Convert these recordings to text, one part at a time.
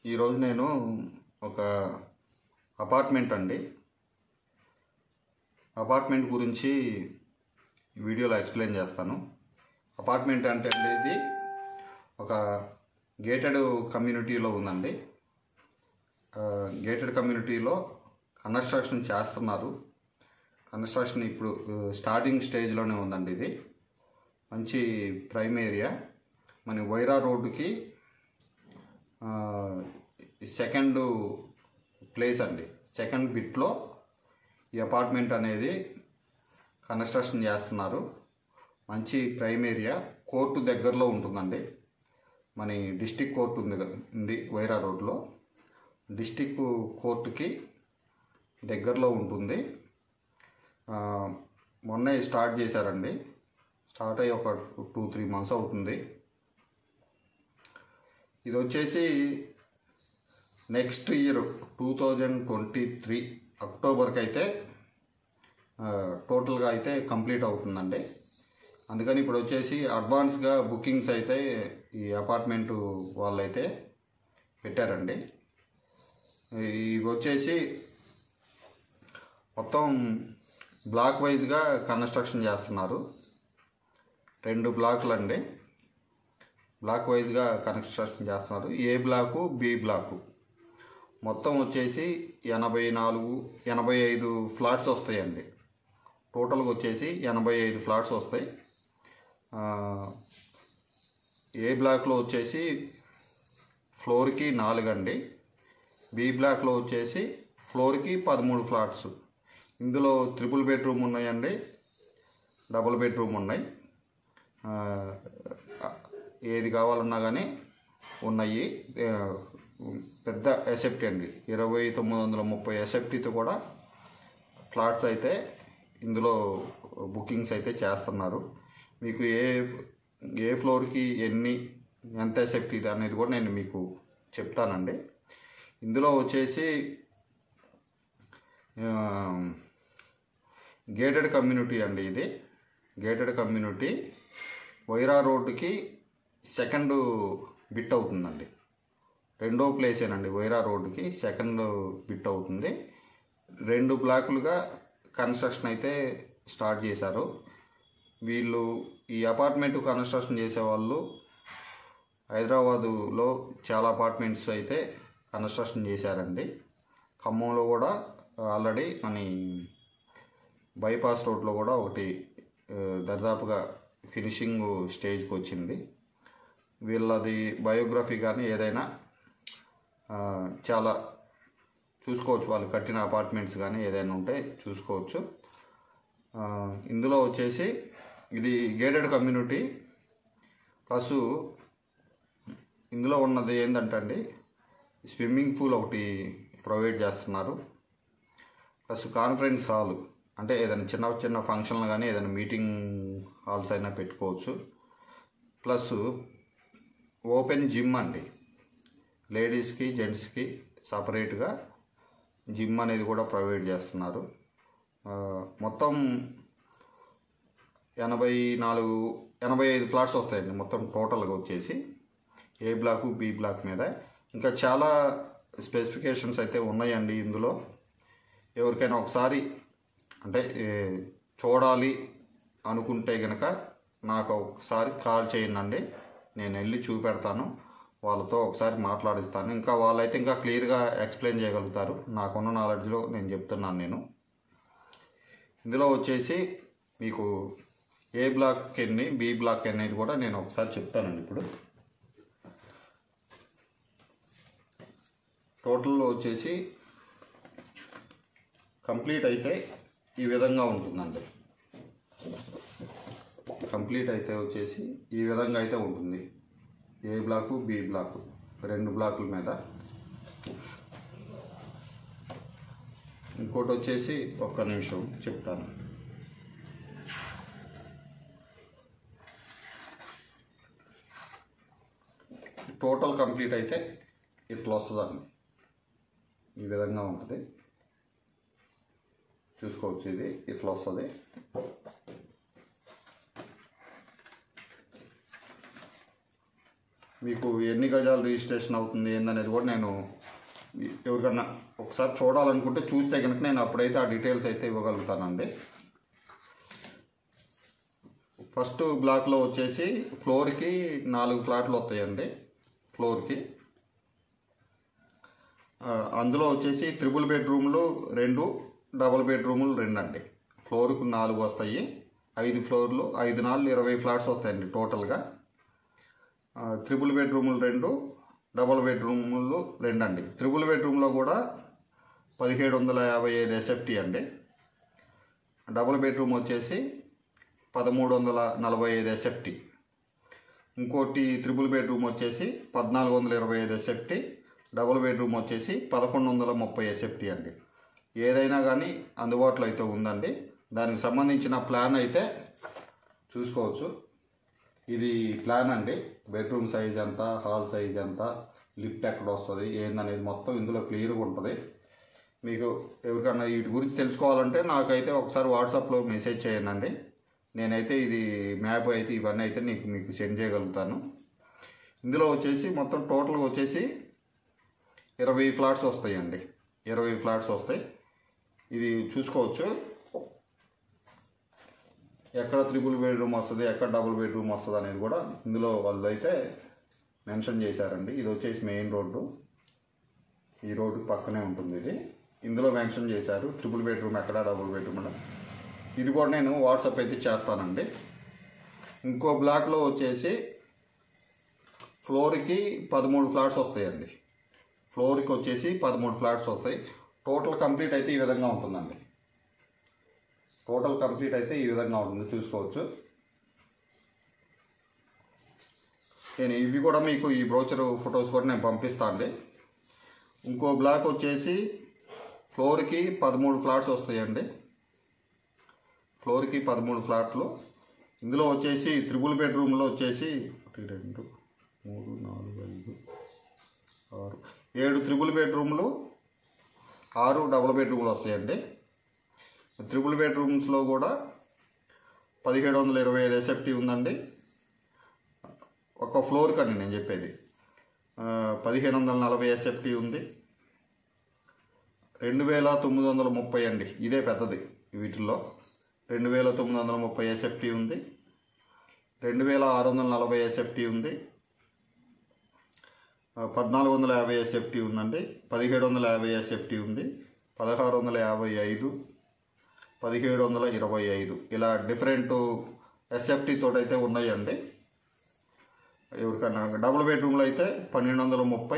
ఈరోజు నేను ఒక అపార్ట్మెంట్ అండి అపార్ట్మెంట్ గురించి ఈ వీడియోలో ఎక్స్ప్లెయిన్ చేస్తాను అపార్ట్మెంట్ అంటే అండి ఇది ఒక గేటెడ్ కమ్యూనిటీలో ఉందండి గేటెడ్ కమ్యూనిటీలో కన్స్ట్రక్షన్ చేస్తున్నారు కన్స్ట్రక్షన్ ఇప్పుడు స్టార్టింగ్ స్టేజ్లోనే ఉందండి ఇది మంచి ప్రైమ్ ఏరియా మన వైరా రోడ్డుకి సెకండ్ ప్లేస్ అండి సెకండ్ బిట్లో ఈ అపార్ట్మెంట్ అనేది కన్స్ట్రక్షన్ చేస్తున్నారు మంచి ప్రైమ్ ఏరియా కోర్టు దగ్గరలో ఉంటుందండి మన డిస్టిక్ కోర్టు ఉంది కదా ఉంది వైరా రోడ్లో డిస్టిక్ కోర్టుకి దగ్గరలో ఉంటుంది ఆ, మొన్నే స్టార్ట్ చేశారండి స్టార్ట్ అయ్యి ఒక టూ త్రీ మంత్స్ అవుతుంది ఇది వచ్చేసి next year two thousand twenty three అక్టోబర్కి అయితే ఆ, టోటల్గా అయితే కంప్లీట్ అవుతుందండి అందుకని ఇప్పుడు వచ్చేసి అడ్వాన్స్గా బుకింగ్స్ అయితే ఈ అపార్ట్మెంట్ వాళ్ళైతే పెట్టారండి ఇవి వచ్చేసి మొత్తం బ్లాక్ వైజ్గా కన్స్ట్రక్షన్ చేస్తున్నారు రెండు బ్లాకులు అండి బ్లాక్ వైజ్గా కన్స్ట్రక్షన్ చేస్తున్నారు ఏ బ్లాకు బి బ్లాకు మొత్తం వచ్చేసి ఎనభై నాలుగు ఎనభై ఐదు ఫ్లాట్స్ వస్తాయండి టోటల్గా వచ్చేసి ఎనభై ఐదు ఫ్లాట్స్ వస్తాయి ఆ, ఏ బ్లాక్లో వచ్చేసి ఫ్లోర్కి నాలుగు అండి బి బ్లాక్లో వచ్చేసి ఫ్లోర్కి పదమూడు ఫ్లాట్స్ ఇందులో త్రిపుల్ బెడ్రూమ్ ఉన్నాయండి డబుల్ బెడ్రూమ్ ఉన్నాయి ఆ, ఏది కావాలన్నా కానీ ఉన్నాయి ఆ, పెద్ద ఎసెప్టీ అండి ఇరవై తొమ్మిది వందల ముప్పై ఎసెప్టీతో కూడా ఫ్లాట్స్ అయితే ఇందులో బుకింగ్స్ అయితే చేస్తున్నారు మీకు ఏ ఏ ఫ్లోర్కి ఎన్ని ఎంత ఎసెప్టీ అనేది కూడా నేను మీకు చెప్తానండి ఇందులో వచ్చేసి గేటెడ్ కమ్యూనిటీ అండి ఇది గేటెడ్ కమ్యూనిటీ వైరా రోడ్డుకి సెకండ్ బిట్ అవుతుందండి రెండో ప్లేసేనండి వైరా రోడ్డుకి సెకండ్ బిట్ అవుతుంది రెండు బ్లాకులుగా కన్స్ట్రక్షన్ అయితే స్టార్ట్ చేశారు వీళ్ళు ఈ అపార్ట్మెంట్ కన్స్ట్రక్షన్ చేసేవాళ్ళు హైదరాబాదులో చాలా అపార్ట్మెంట్స్ అయితే కన్స్ట్రక్షన్ చేశారండి ఖమ్మంలో కూడా ఆల్రెడీ మన బైపాస్ రోడ్లో కూడా ఒకటి ఆ, దరిదాపుగా ఫినిషింగ్ స్టేజ్కి వచ్చింది వీళ్ళది బయోగ్రఫీ కానీ ఏదైనా ఆ, చాలా చూసుకోవచ్చు వాళ్ళు కట్టిన అపార్ట్మెంట్స్ కానీ ఏదైనా ఉంటే చూసుకోవచ్చు ఆ, ఇందులో వచ్చేసి ఇది గేటెడ్ కమ్యూనిటీ ప్లస్ ఇందులో ఉన్నది ఏంటంటే అండి స్విమ్మింగ్ పూల్ ఒకటి ప్రొవైడ్ చేస్తున్నారు ప్లస్ కాన్ఫరెన్స్ హాల్ అంటే ఏదైనా చిన్న చిన్న ఫంక్షన్లు కానీ ఏదైనా మీటింగ్ హాల్స్ అయినా పెట్టుకోవచ్చు ప్లస్ ఓపెన్ జిమ్ అండి లేడీస్కి జెంట్స్కి సపరేట్గా జిమ్ అనేది కూడా ప్రొవైడ్ చేస్తున్నారు ఆ, మొత్తం ఎనభై నాలుగు ఎనభై ఐదు ఫ్లాట్స్ వస్తాయండి మొత్తం టోటల్గా వచ్చేసి ఏ బ్లాకు బి బ్లాక్ మీద ఇంకా చాలా స్పెసిఫికేషన్స్ అయితే ఉన్నాయండి ఇందులో ఎవరికైనా ఒకసారి అంటే ఏ, చూడాలి అనుకుంటే కనుక నాకు ఒకసారి కాల్ చేయండి నేను వెళ్ళి చూపెడతాను వాళ్ళతో ఒకసారి మాట్లాడిస్తాను ఇంకా వాళ్ళైతే ఇంకా క్లియర్గా ఎక్స్ప్లెయిన్ చేయగలుగుతారు నాకున్న నాలెడ్జ్లో నేను చెప్తున్నాను నేను ఇందులో వచ్చేసి మీకు ఏ బ్లాక్ ఎన్ని బి బ్లాక్ అనేది కూడా నేను ఒకసారి చెప్తానండి ఇప్పుడు టోటల్లో వచ్చేసి కంప్లీట్ అయితే ఈ విధంగా ఉంటుందండి కంప్లీట్ అయితే వచ్చేసి ఈ విధంగా అయితే ఉంటుంది ఏ బ్లాకు బి బ్లాకు రెండు బ్లాకుల మీద ఇంకోటి వచ్చేసి ఒక్క నిమిషం చెప్తాను టోటల్ కంప్లీట్ అయితే ఇట్లా వస్తుందండి ఈ విధంగా ఉంటుంది చూసుకోవచ్చు ఇది ఇట్లా వస్తుంది మీకు ఎన్ని గజాలు రిజిస్ట్రేషన్ అవుతుంది ఏందనేది కూడా నేను ఎవరికన్నా ఒకసారి చూడాలనుకుంటే చూస్తే కనుక నేను అప్పుడైతే ఆ డీటెయిల్స్ అయితే ఇవ్వగలుగుతానండి ఫస్ట్ బ్లాక్లో వచ్చేసి ఫ్లోర్కి నాలుగు ఫ్లాట్లు వస్తాయండి ఫ్లోర్కి ఆ, అందులో వచ్చేసి త్రిబుల్ బెడ్రూమ్లు రెండు డబుల్ బెడ్రూములు రెండు అండి ఫ్లోర్కు నాలుగు వస్తాయి ఐదు ఫ్లోర్లు ఐదు నాలుగు ఇరవై ఫ్లాట్స్ వస్తాయండి టోటల్గా ఆ, త్రిబుల్ బెడ్రూములు రెండు డబుల్ బెడ్రూములు రెండు అండి త్రిబుల్ బెడ్రూమ్లో కూడా పదిహేడు వందల యాభై ఐదు ఎస్ఎఫ్టీ అండి డబుల్ బెడ్రూమ్ వచ్చేసి పదమూడు వందల నలభై ఐదు ఎస్ఎఫ్టీ ఇంకోటి త్రిబుల్ బెడ్రూమ్ వచ్చేసి పద్నాలుగు వందల ఇరవై ఐదు ఎస్ఎఫ్టీ డబుల్ బెడ్రూమ్ వచ్చేసి పదకొండు వందల ముప్పై ఎస్ఎఫ్టీ అండి ఏదైనా కానీ అందుబాటులో అయితే ఉందండి దానికి సంబంధించిన ప్లాన్ అయితే చూసుకోవచ్చు ఇది ప్లాన్ అండి బెడ్రూమ్ సైజ్ ఎంత హాల్ సైజ్ ఎంత లిఫ్ట్ ఎక్కడ వస్తుంది ఏందనేది మొత్తం ఇందులో క్లియర్గా ఉంటుంది మీకు ఎవరికన్నా వీటి గురించి తెలుసుకోవాలంటే నాకైతే ఒకసారి వాట్సాప్లో మెసేజ్ చేయండి నేనైతే ఇది మ్యాప్ అయితే ఇవన్నీ అయితే నీకు మీకు సెండ్ చేయగలుగుతాను ఇందులో వచ్చేసి మొత్తం టోటల్గా వచ్చేసి ఇరవై ఫ్లాట్స్ వస్తాయండి ఇరవై ఫ్లాట్స్ వస్తాయి ఇది చూసుకోవచ్చు ఎక్కడ త్రిబుల్ బెడ్రూమ్ వస్తుంది ఎక్కడ డబుల్ బెడ్రూమ్ వస్తుంది అనేది కూడా ఇందులో వాళ్ళు అయితే మెన్షన్ చేశారండి ఇది వచ్చేసి మెయిన్ రోడ్డు ఈ రోడ్డు పక్కనే ఉంటుంది ఇది ఇందులో మెన్షన్ చేశారు త్రిబుల్ బెడ్రూమ్ ఎక్కడ డబుల్ బెడ్రూమ్ అని ఇది కూడా నేను వాట్సాప్ అయితే చేస్తానండి ఇంకో బ్లాక్లో వచ్చేసి ఫ్లోర్కి పదమూడు ఫ్లాట్స్ వస్తాయండి ఫ్లోర్కి వచ్చేసి పదమూడు ఫ్లాట్స్ వస్తాయి టోటల్ కంప్లీట్ అయితే ఈ విధంగా ఉంటుందండి టోటల్ కంప్లీట్ అయితే ఈ విధంగా ఉంటుంది చూసుకోవచ్చు నేను ఇవి కూడా మీకు ఈ బ్రోచర్ ఫొటోస్ కూడా నేను పంపిస్తాను అండి ఇంకో బ్లాక్ వచ్చేసి ఫ్లోర్కి పదమూడు ఫ్లాట్స్ వస్తాయండి ఫ్లోర్కి పదమూడు ఫ్లాట్లు ఇందులో వచ్చేసి త్రిబుల్ బెడ్రూమ్లో వచ్చేసి ఒకటి రెండు మూడు నాలుగు ఐదు ఆరు ఏడు త్రిబుల్ బెడ్రూమ్లు ఆరు డబుల్ బెడ్రూమ్లు వస్తాయండి త్రిబుల్ బెడ్రూమ్స్లో కూడా పదిహేడు వందల ఇరవై ఐదు ఎస్ఎఫ్టీ ఉందండి ఒక ఫ్లోర్ కానీ నేను చెప్పేది ఆ, పదిహేను వందల నలభై ఎస్ఎఫ్టీ ఉంది రెండు వేల తొమ్మిది వందల ముప్పై అండి ఇదే పెద్దది వీటిల్లో రెండు వేల తొమ్మిది వందల ముప్పై ఎస్ఎఫ్టీ ఉంది రెండు వేల ఆరు వందల నలభై ఎస్ఎఫ్టీ ఉంది ఆ, పద్నాలుగు వందల యాభై ఎస్ఎఫ్టీ ఉందండి పదిహేడు వందల యాభై ఎస్ఎఫ్టీ ఉంది పదహారు వందల యాభై ఐదు పదిహేడు వందల ఇరవై ఐదు ఇలా డిఫరెంట్ ఎస్ఎఫ్టీ తోటైతే ఉన్నాయండి ఎవరికైనా డబుల్ బెడ్రూమ్లో అయితే పన్నెండు వందల ముప్పై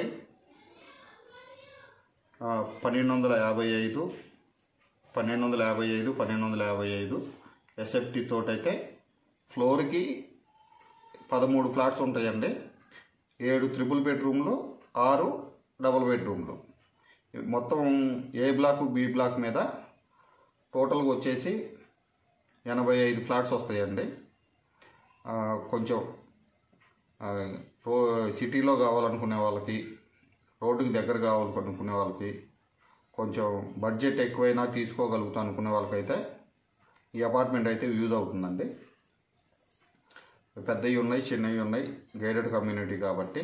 ఆ, పన్నెండు వందల యాభై ఐదు పన్నెండు వందల యాభై ఐదు పన్నెండు వందల యాభై ఐదు ఎస్ఎఫ్టీ తోటైతే ఫ్లోర్కి పదమూడు ఫ్లాట్స్ ఉంటాయండి ఏడు త్రిపుల్ బెడ్రూమ్లు ఆరు డబుల్ బెడ్రూమ్లు మొత్తం ఏ బ్లాక్ బి బ్లాక్ మీద టోటల్గా వచ్చేసి ఎనభై ఐదు ఫ్లాట్స్ వస్తాయండి ఆ, కొంచెం ఆ, రో సిటీలో కావాలనుకునే వాళ్ళకి రోడ్డుకి దగ్గర కావాలనుకునే వాళ్ళకి కొంచెం బడ్జెట్ ఎక్కువైనా తీసుకోగలుగుతా అనుకునే వాళ్ళకైతే ఈ అపార్ట్మెంట్ అయితే యూజ్ అవుతుందండి పెద్దవి ఉన్నాయి చిన్నవి ఉన్నాయి గైడెడ్ కమ్యూనిటీ కాబట్టి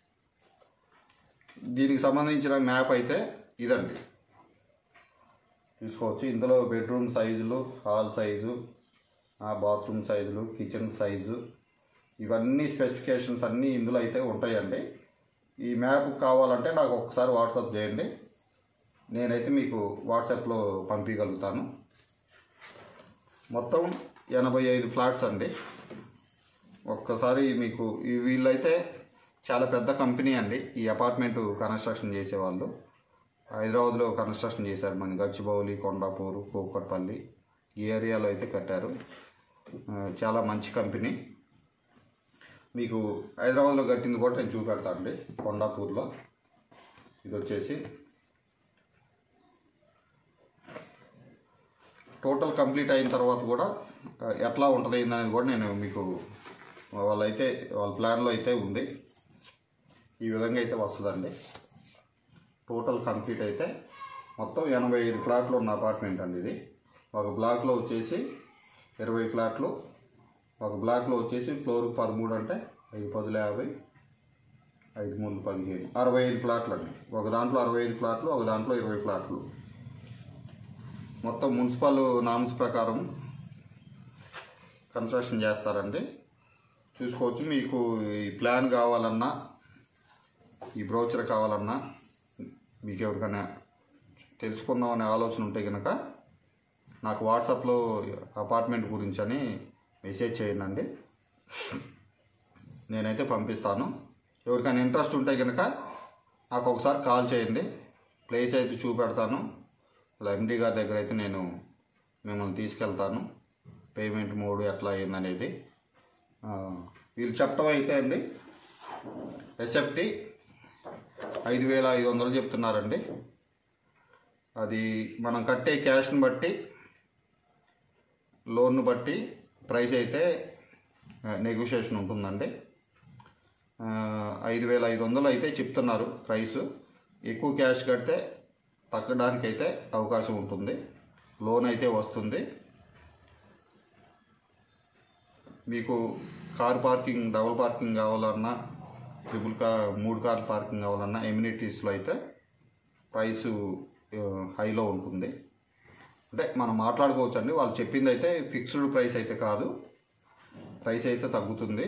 దీనికి సంబంధించిన మ్యాప్ అయితే ఇదండి చూసుకోవచ్చు ఇందులో బెడ్రూమ్ సైజులు హాల్ సైజు బాత్రూమ్ సైజులు కిచెన్ సైజు ఇవన్నీ స్పెసిఫికేషన్స్ అన్నీ ఇందులో అయితే ఉంటాయండి ఈ మ్యాప్ కావాలంటే నాకు ఒకసారి వాట్సాప్ చేయండి నేనైతే మీకు వాట్సాప్లో పంపించగలుగుతాను మొత్తం ఎనభై ఐదు ఫ్లాట్స్ అండి ఒక్కసారి మీకు ఈ వీళ్ళైతే చాలా పెద్ద కంపెనీ అండి ఈ అపార్ట్మెంట్ కన్స్ట్రక్షన్ చేసేవాళ్ళు హైదరాబాద్లో కన్స్ట్రక్షన్ చేశారు మన గచ్చిబౌలి కొండాపూరు కూకట్పల్లి ఈ ఏరియాలో అయితే కట్టారు ఆ, చాలా మంచి కంపెనీ మీకు హైదరాబాద్లో కట్టింది కూడా నేను చూపెడతాను అండి కొండాపూర్లో ఇది వచ్చేసి టోటల్ కంప్లీట్ అయిన తర్వాత కూడా ఆ, ఎట్లా ఉంటుంది అనేది కూడా నేను మీకు వాళ్ళైతే వాళ్ళ ప్లాన్లో అయితే ఉంది ఈ విధంగా అయితే వస్తుందండి టోటల్ కంప్లీట్ అయితే మొత్తం ఎనభై ఐదు ఫ్లాట్లు ఉన్న అపార్ట్మెంట్ అండి ఇది ఒక బ్లాక్లో వచ్చేసి ఇరవై ఫ్లాట్లు ఒక బ్లాక్లో వచ్చేసి ఫ్లోర్ పదమూడు అంటే ఐదు పదుల యాభై ఐదు మూడు పదిహేను అరవై ఐదు ఫ్లాట్లు అండి ఒక దాంట్లో అరవై ఐదు ఫ్లాట్లు ఒక దాంట్లో ఇరవై ఫ్లాట్లు మొత్తం మున్సిపల్ నామ్స్ ప్రకారం కన్స్ట్రక్షన్ చేస్తారండి చూసుకోవచ్చు మీకు ఈ ప్లాన్ కావాలన్నా ఈ బ్రోచర్ కావాలన్నా మీకు ఎవరికైనా తెలుసుకుందాం అనే ఆలోచన ఉంటే కనుక నాకు వాట్సాప్లో అపార్ట్మెంట్ గురించి అని మెసేజ్ చేయండి నేనైతే పంపిస్తాను ఎవరికైనా ఇంట్రెస్ట్ ఉంటే కనుక నాకు ఒకసారి కాల్ చేయండి ప్లేస్ అయితే చూపెడతాను అలా ఎండి గారి దగ్గర అయితే నేను మిమ్మల్ని తీసుకెళ్తాను పేమెంట్ మోడ్ ఎట్లా అయిందనేది ఆ, వీళ్ళు చెప్పడం అయితే అండి ఎస్ఎఫ్టీ ఐదు వేల ఐదు వందలు చెప్తున్నారండి అది మనం కట్టే క్యాష్ని బట్టి లోన్ను బట్టి ప్రైస్ అయితే నెగోషియేషన్ ఉంటుందండి ఆ, ఐదు వేల ఐదు వందలు అయితే చెప్తున్నారు ప్రైస్ ఎక్కువ క్యాష్ కడితే తగ్గడానికి అయితే అవకాశం ఉంటుంది లోన్ అయితే వస్తుంది మీకు కార్ పార్కింగ్ డబుల్ పార్కింగ్ కావాలన్నా ట్రిపుల్ కార్ మూడు కార్ పార్కింగ్ కావాలన్నా ఎమ్యూనిటీస్లో అయితే ప్రైసు ఆ, హైలో ఉంటుంది అంటే మనం మాట్లాడుకోవచ్చు అండి వాళ్ళు చెప్పింది అయితే ఫిక్స్డ్ ప్రైస్ అయితే కాదు ప్రైస్ అయితే తగ్గుతుంది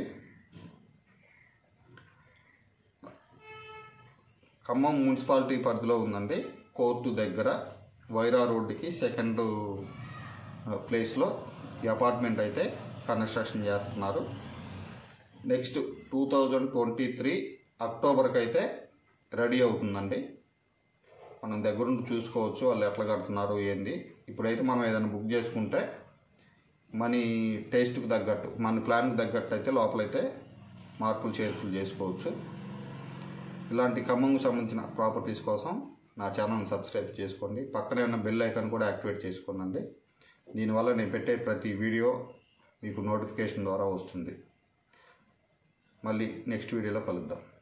ఖమ్మం మున్సిపాలిటీ పరిధిలో ఉందండి కోర్టు దగ్గర వైరా రోడ్డుకి సెకండ్ ప్లేస్లో ఈ అపార్ట్మెంట్ అయితే కన్స్ట్రక్షన్ చేస్తున్నారు next two thousand twenty three అక్టోబర్కి అయితే రెడీ అవుతుందండి మనం దగ్గరుండి చూసుకోవచ్చు వాళ్ళు ఎట్లా కడుతున్నారు ఏంది ఇప్పుడైతే మనం ఏదైనా బుక్ చేసుకుంటే మన టేస్ట్కి తగ్గట్టు మన ప్లాన్కి తగ్గట్టు అయితే లోపలైతే మార్పులు చేర్పులు చేసుకోవచ్చు ఇలాంటి ఖమ్మంకు సంబంధించిన ప్రాపర్టీస్ కోసం నా ఛానల్ని సబ్స్క్రైబ్ చేసుకోండి పక్కనే ఉన్న బెల్ ఐకాన్ కూడా యాక్టివేట్ చేసుకోనండి దీనివల్ల నేను పెట్టే ప్రతి వీడియో మీకు నోటిఫికేషన్ ద్వారా వస్తుంది మళ్ళీ నెక్స్ట్ వీడియోలో కలుద్దాం